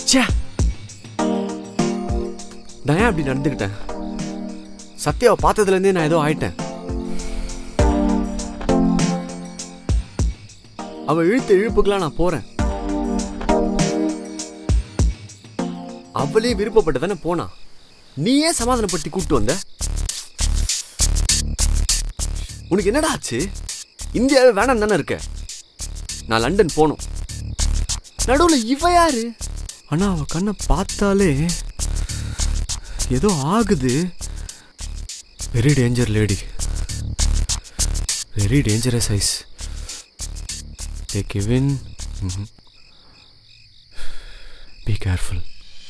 ச்சே நான் ஏன் அப்படி நடந்துக்கிட்டேன் சத்யாவை பார்த்ததுலேருந்தே நான் ஏதோ ஆயிட்டேன் அவ இழுத்த இழுப்புக்கெல்லாம் நான் போறேன் அவளே விருப்பப்பட்டு தானே போனா நீ ஏன் சமாதானப்படுத்தி கூப்பிட்டு வந்த உனக்கு என்னடா ஆச்சு இந்தியாவே வேணாம் தானே இருக்க நான் லண்டன் போகணும் நடுவில் இவ யாரு ஆனா அவ கண்ணை பார்த்தாலே ஏதோ ஆகுது very danger lady very dangerous eyes a Kevin be careful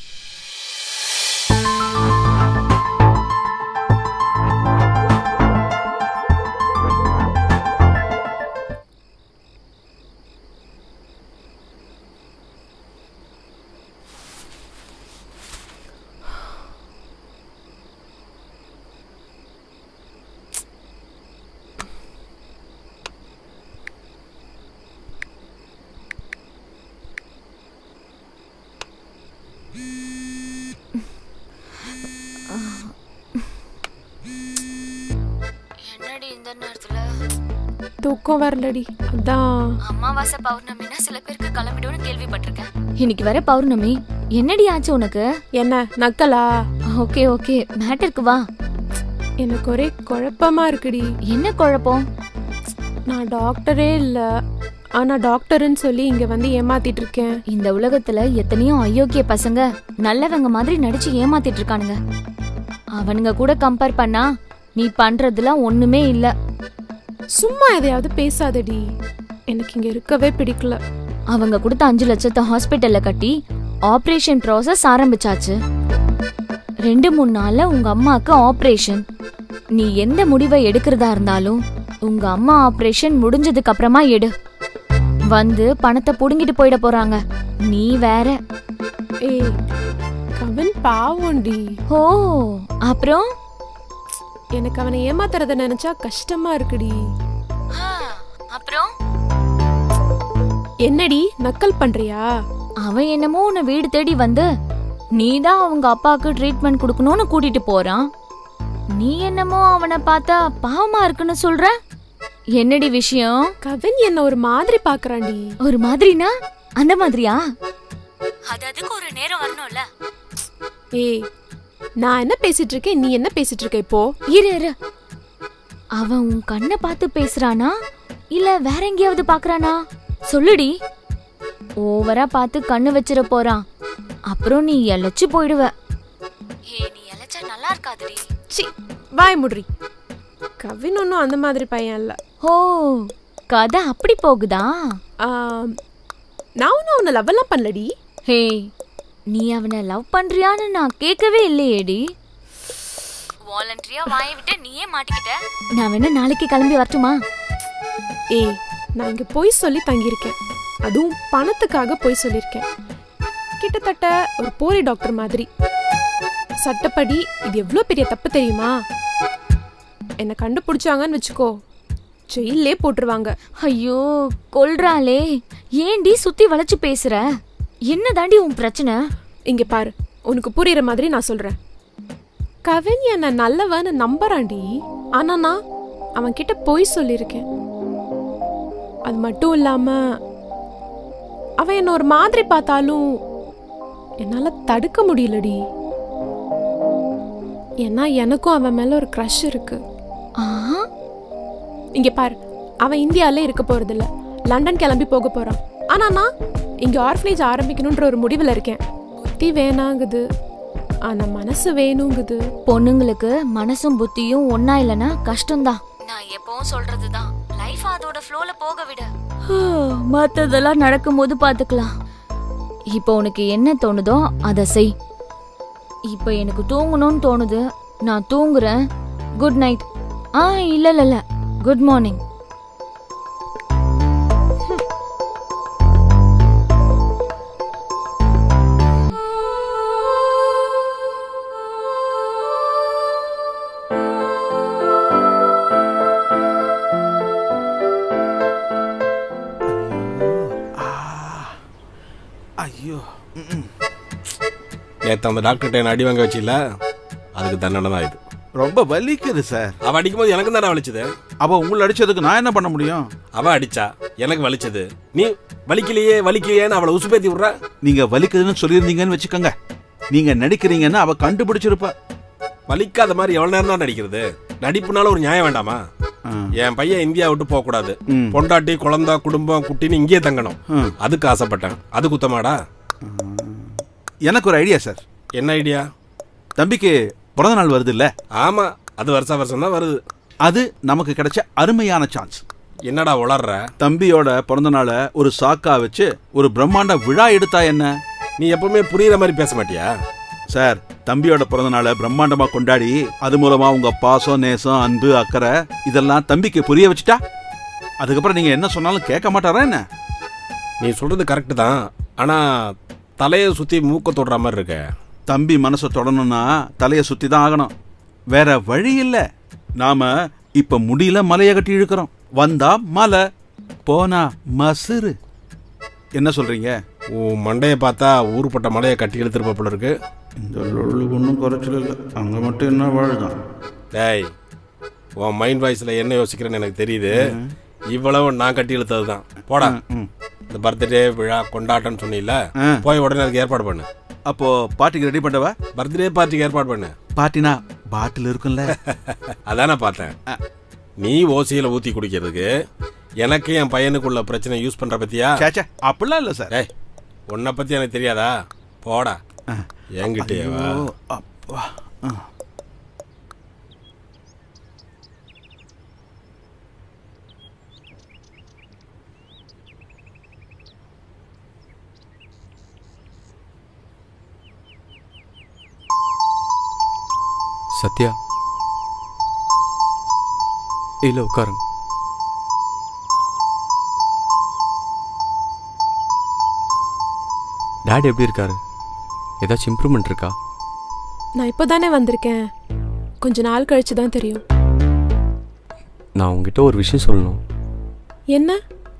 என்னடி இந்த நேரத்துல தூக்கம் வரலடி அதான் அமாவாசை பௌர்ணமினா சில பேருக்கு கிளம்பிடும்னு கேள்விப்பட்டிருக்கேன் இன்னைக்கு வர பௌர்ணமி என்னடி ஆச்சு உனக்கு என்ன நக்கலா ஓகே ஓகே மேட்டருக்கு வா எனக்கு ஒரே குழப்பமா இருக்குடி என்ன குழப்பம் நான் டாக்டரே இல்ல ஆனா டாக்டர்னு சொல்லி இங்க வந்து ஏமாத்திட்டு இருக்கேன் இந்த உலகத்துல எத்தனையோ அயோக்கிய பசங்க நல்லவங்க மாதிரி நடிச்சு ஏமாத்திட்டு இருக்கானுங்க அவனுங்க கூட கம்பேர் பண்ணா நீ பண்றதுலாம் ஒண்ணுமே இல்ல சும்மா எதையாவது பேசாதடி எனக்கு இங்க இருக்கவே பிடிக்கல அவங்க கொடுத்த அஞ்சு லட்சத்தை ஹாஸ்பிட்டல்ல கட்டி ஆபரேஷன் ப்ராசஸ் ஆரம்பிச்சாச்சு ரெண்டு மூணு நாள்ல உங்க அம்மாக்கு ஆபரேஷன் நீ எந்த முடிவை எடுக்கிறதா இருந்தாலும் உங்க அம்மா ஆபரேஷன் முடிஞ்சதுக்கு அப்புறமா எடு வந்து பணத்தை புடுங்கிட்டு போயிட போறாங்க நீ வேற ஏய் கவின் பாவம்டி ஓ அப்புறம் எனக்கு அவனை ஏமாத்துறத நினைச்சா கஷ்டமா இருக்குடி அப்புறம் என்னடி நக்கல் பண்றியா அவன் என்னமோ உன்னை வீடு தேடி வந்து நீதான் அவங்க அப்பாவுக்கு ட்ரீட்மெண்ட் கொடுக்கணும்னு கூட்டிட்டு போறான் நீ என்னமோ அவனை பார்த்தா பாவமா இருக்குன்னு சொல்ற என்னடி விஷயம் கவின் என்ன ஒரு மாதிரி பாக்குறான்டி ஒரு மாதிரினா அந்த மாதிரியா அது அதுக்கு ஒரு நேரம் வரணும்ல ஏய் நான் என்ன பேசிட்டு இருக்கேன் நீ என்ன பேசிட்டு இருக்க இப்போ இரு இரு அவன் உன் கண்ணை பார்த்து பேசுறானா இல்ல வேற எங்கேயாவது பாக்குறானா சொல்லுடி ஓவரா பார்த்து கண்ணு வச்சிட போறான் அப்புறம் நீ எழைச்சு போயிடுவ ஏ நீ எழைச்சா நல்லா இருக்காதுடி சி வாய் முட்ரி கவின் ஒன்றும் அந்த மாதிரி பையன் இல்ல ஓ கதை அப்படி போகுதா ஆம், நான் ஒன்றும் அவனை லவ்வெல்லாம் பண்ணலடி ஹே நீ அவனை லவ் பண்றியான்னு நான் கேட்கவே இல்லையேடி வாலண்டரியா வாயை விட்டு நீயே மாட்டிக்கிட்ட நான் வேணா நாளைக்கு கிளம்பி வரட்டுமா ஏய் நான் இங்க போய் சொல்லி தங்கியிருக்கேன் அதுவும் பணத்துக்காக போய் சொல்லியிருக்கேன் கிட்டத்தட்ட ஒரு போலி டாக்டர் மாதிரி சட்டப்படி இது எவ்வளோ பெரிய தப்பு தெரியுமா என்னை கண்டுபிடிச்சாங்கன்னு வச்சுக்கோ ஜெயிலே போட்டுருவாங்க ஐயோ கொல்றாளே ஏன்டி சுத்தி வளைச்சு பேசுற என்ன தாண்டி உன் பிரச்சனை இங்க பாரு உனக்கு புரியுற மாதிரி நான் சொல்றேன் கவின் என்ன நல்லவன்னு நம்புறான்டி ஆனா நான் அவன் கிட்ட போய் சொல்லியிருக்கேன் அது மட்டும் இல்லாம அவன் என்ன ஒரு மாதிரி பார்த்தாலும் என்னால தடுக்க முடியலடி ஏன்னா எனக்கும் அவன் மேல ஒரு க்ரஷ் இருக்கு ஆ இங்க பாரு அவன் இந்தியால இருக்க போறதில்ல லண்டன் கிளம்பி போக போறான் ஆனா நான் இங்க ஆர்ஃபனேஜ் ஆரம்பிக்கணுன்ற ஒரு முடிவுல இருக்கேன் புத்தி வேணாங்குது ஆனா மனசு வேணுங்குது பொண்ணுங்களுக்கு மனசும் புத்தியும் ஒன்னா இல்லனா கஷ்டம்தான் நான் எப்பவும் சொல்றதுதான் லைஃப் அதோட ஃப்ளோல போக விட மத்ததெல்லாம் நடக்கும்போது பாத்துக்கலாம் இப்போ உனக்கு என்ன தோணுதோ அதை செய் இப்போ எனக்கு தூங்கணும்னு தோணுது நான் தூங்குறேன் குட் நைட் ஆ இல்ல இல்ல இல்ல குட் மார்னிங் ஐயோ ம்ம். நேற்று அந்த டாக்டர்கிட்ட என்ன அடி வாங்க வச்சில்ல அதுக்கு தண்டனை தான் இது ரொம்ப வலிக்குது சார் அவ அடிக்கும்போது எனக்கு தானே வலிச்சது அவ உங்களை அடிச்சதுக்கு நான் என்ன பண்ண முடியும் அவ அடிச்சா எனக்கு வலிச்சது நீ வலிக்கலையே வலிக்கலையேன்னு அவளை உசுப்பேத்தி விட்ற நீங்க வலிக்குதுன்னு சொல்லியிருந்தீங்கன்னு வச்சுக்கோங்க நீங்க நடிக்கிறீங்கன்னு அவ கண்டுபிடிச்சிருப்பா வலிக்காத மாதிரி எவ்வளவு நேரம் தான் நடிக்கிறது நடிப்புனால ஒரு நியாயம் வேண்டாமா ஆ. என் பையன் இந்தியா விட்டு போக கூடாது ம். பொண்டாட்டி குழந்தா குடும்பம் குட்டின்னு இங்கேயே தங்கணும் ம். அதுக்கு ஆசைப்பட்டேன் அது குத்தமாடா எனக்கு ஒரு ஐடியா சார் என்ன ஐடியா தம்பிக்கு பிறந்த நாள் வருது இல்ல ஆமா அது வருஷா வருஷம் தான் வருது அது நமக்கு கிடைச்ச அருமையான சான்ஸ் என்னடா உளர்ற தம்பியோட பிறந்த நாளை ஒரு சாக்கா வச்சு ஒரு பிரம்மாண்ட விழா எடுத்தா என்ன நீ எப்பவுமே புரியுற மாதிரி பேச மாட்டியா சார் தம்பியோட பிறந்த நாளை பிரம்மாண்டமா கொண்டாடி அது மூலமா உங்க பாசம் நேசம் அன்பு அக்கறை இதெல்லாம் தம்பிக்கு புரிய வச்சுட்டா அதுக்கப்புறம் நீங்க என்ன சொன்னாலும் கேட்க மாட்டாரா என்ன நீ சொல்றது கரெக்டு தான் ஆனா தலையை சுத்தி மூக்க தொடுற மாதிரி இருக்க தம்பி மனசை தொடணும்னா தலையை சுத்தி தான் ஆகணும் வேற வழி இல்ல நாம இப்ப முடியல மலையை கட்டி இழுக்கிறோம் வந்தா மலை போனா மசுரு என்ன சொல்றீங்க உன் மண்டையை பார்த்தா ஊருப்பட்ட மலையை கட்டி இழுத்துருப்ப போல இருக்கு இந்த லொள்ளு ஒன்றும் குறைச்சல் இல்லை அங்க மட்டும் என்ன வாழுதான் டேய் உன் மைண்ட் வாய்ஸ்ல என்ன யோசிக்கிறேன்னு எனக்கு தெரியுது இவ்வளவு நான் கட்டி இழுத்தது தான் போடா ம். இந்த பர்த்டே விழா கொண்டாட்டம்னு சொன்னீல ஆ. போய் உடனே அதுக்கு ஏற்பாடு பண்ணு அப்போ பார்ட்டிக்கு ரெடி பண்ணவா பர்த்டே பார்ட்டிக்கு ஏற்பாடு பண்ணு பார்ட்டினா பாட்டில் இருக்கும்ல அதானே பார்த்தேன் நீ ஓசியில ஊத்தி குடிக்கிறதுக்கு எனக்கு என் பையனுக்குள்ள பிரச்சனை யூஸ் பண்ற பத்தியா சேச்சே அப்படிலாம் இல்லை சார் ஏய் உன்னை பத்தி எனக்கு தெரியாதா போடா என்கிட்டயே வா ஓ அப்பா ஆ. சத்யா இல்லை உட்காருங்க டேடி எப்படி இருக்காரு ஏதாச்சும் இம்ப்ரூவ்மெண்ட் இருக்கா நான் இப்போ தானே வந்திருக்கேன் கொஞ்ச நாள் கழிச்சு தான் தெரியும் நான் உங்ககிட்ட ஒரு விஷயம் சொல்லணும் என்ன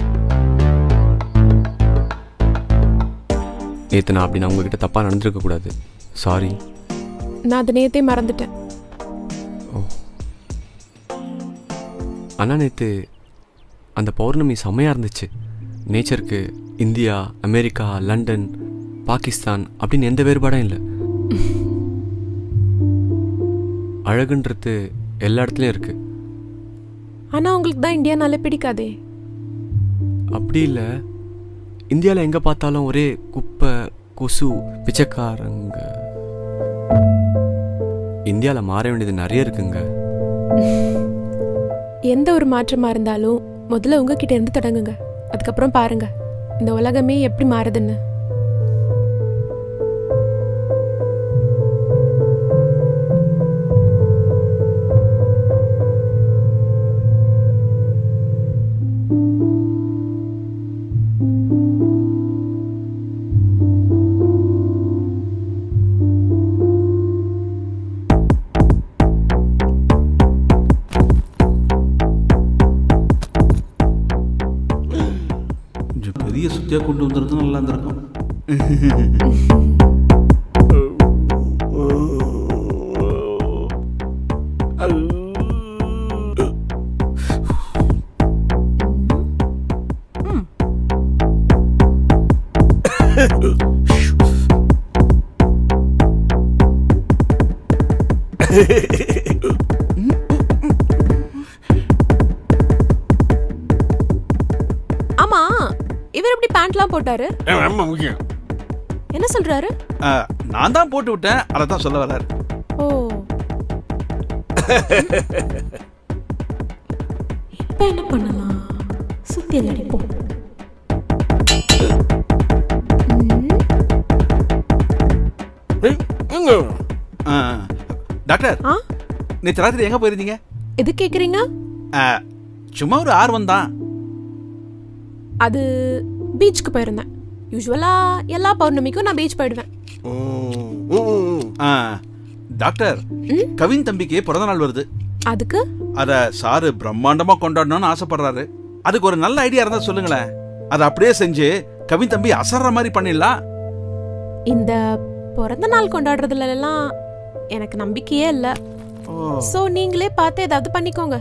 நேற்று நான் அப்படி நான் உங்ககிட்ட தப்பாக நடந்திருக்க கூடாது சாரி நான் அதை நேத்தே மறந்துட்டேன் அண்ணா நேற்று அந்த பௌர்ணமி செம்மையாக இருந்துச்சு நேச்சருக்கு இந்தியா அமெரிக்கா லண்டன் பாகிஸ்தான் அப்படின்னு எந்த வேறுபாடும் இல்லை அழகுன்றது எல்லா இடத்துலையும் இருக்கு ஆனா உங்களுக்கு தான் இந்தியானால பிடிக்காதே அப்படி இல்லை இந்தியாவில் எங்கே பார்த்தாலும் ஒரே குப்பை கொசு பிச்சைக்காரங்க இந்தியாவில் மாற வேண்டியது நிறைய இருக்குங்க எந்த ஒரு மாற்றமா இருந்தாலும் முதல்ல உங்ககிட்ட இருந்து தொடங்குங்க அதுக்கப்புறம் பாருங்க இந்த உலகமே எப்படி மாறுதுன்னு கொஞ்சம் பெரிய சுத்தியா கொண்டு வந்துருந்தா நல்லா இருந்திருக்கும் ஆமா இவர் எப்படி பேண்ட்லாம் போட்டாரு ரொம்ப முக்கியம் என்ன சொல்றாரு ஆ, நான் தான் போட்டு விட்டேன் அதை தான் சொல்ல வர்றாரு ஓ இப்ப என்ன பண்ணலாம் சுத்தியல் அடிப்போம் ஆ, டாக்டர் ஆ நேற்று ராத்திரி எங்க போயிருந்தீங்க எது கேக்குறீங்க ஆ, சும்மா ஒரு ஆர்வம் தான் அது பீச்சுக்கு போயிருந்தேன் யூஸ்வலா எல்லா பௌர்ணமிக்கும் நான் பீச் போயிடுவேன் ஆ, டாக்டர் கவின் தம்பிக்கு பிறந்த நாள் வருது அதுக்கு அத சாரு பிரம்மாண்டமா கொண்டாடணும்னு ஆசைப்படுறாரு அதுக்கு ஒரு நல்ல ஐடியா இருந்தா சொல்லுங்களேன் அதை அப்படியே செஞ்சு கவின் தம்பி அசர்ற மாதிரி பண்ணிடலாம் இந்த பிறந்த நாள் கொண்டாடுறதுல எல்லாம் எனக்கு நம்பிக்கையே இல்லை ஸோ நீங்களே பார்த்து ஏதாவது பண்ணிக்கோங்க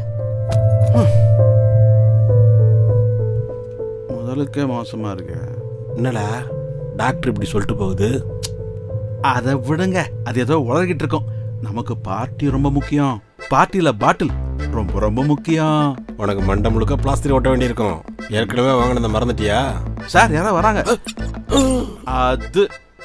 முதலுக்கே மோசமா இருக்கு என்னடா டாக்டர் இப்படி சொல்லிட்டு போகுது அதை விடுங்க அது ஏதோ உளறிக்கிட்டு இருக்கோம் நமக்கு பார்ட்டி ரொம்ப முக்கியம் பார்ட்டியில பாட்டில் ரொம்ப ரொம்ப முக்கியம் உனக்கு மண்டை முழுக்க பிளாஸ்டிக் ஒட்ட வேண்டியிருக்கும் ஏற்கனவே வாங்கினதை மறந்துட்டியா சார் யாரோ வராங்க அது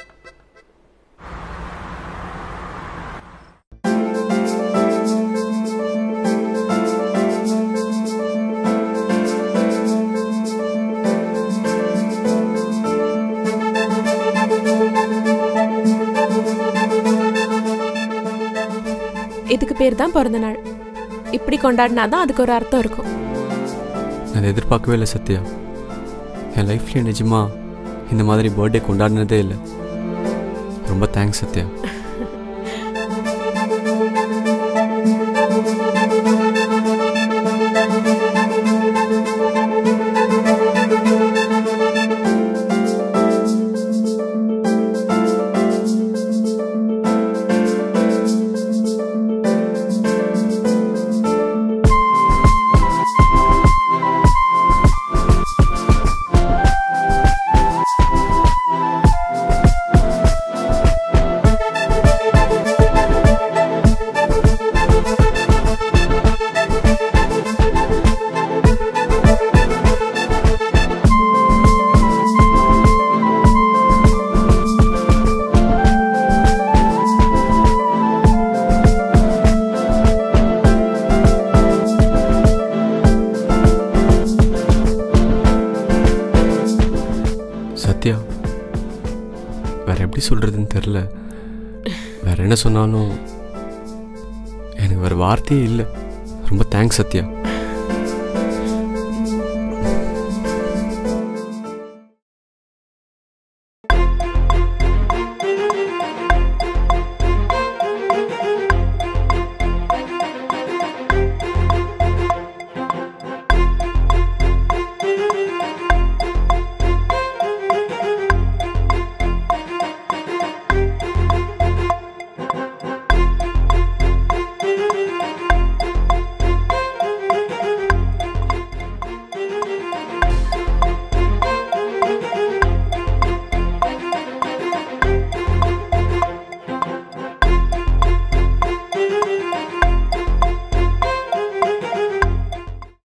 இதுக்கு பேர் தான் பிறந்த நாள் இப்படி கொண்டாடினா தான் அதுக்கு ஒரு அர்த்தம் இருக்கும் நான் அதை எதிர்பார்க்கவே இல்லை சத்யா என் லைஃப்லேயே நிஜமா இந்த மாதிரி பர்த்டே கொண்டாடினதே இல்லை ரொம்ப தேங்க்ஸ் சத்யா சத்யா வேற எப்படி சொல்றதுன்னு தெரில வேற என்ன சொன்னாலும் எனக்கு வேற வார்த்தையே இல்லை ரொம்ப தேங்க்ஸ் சத்யா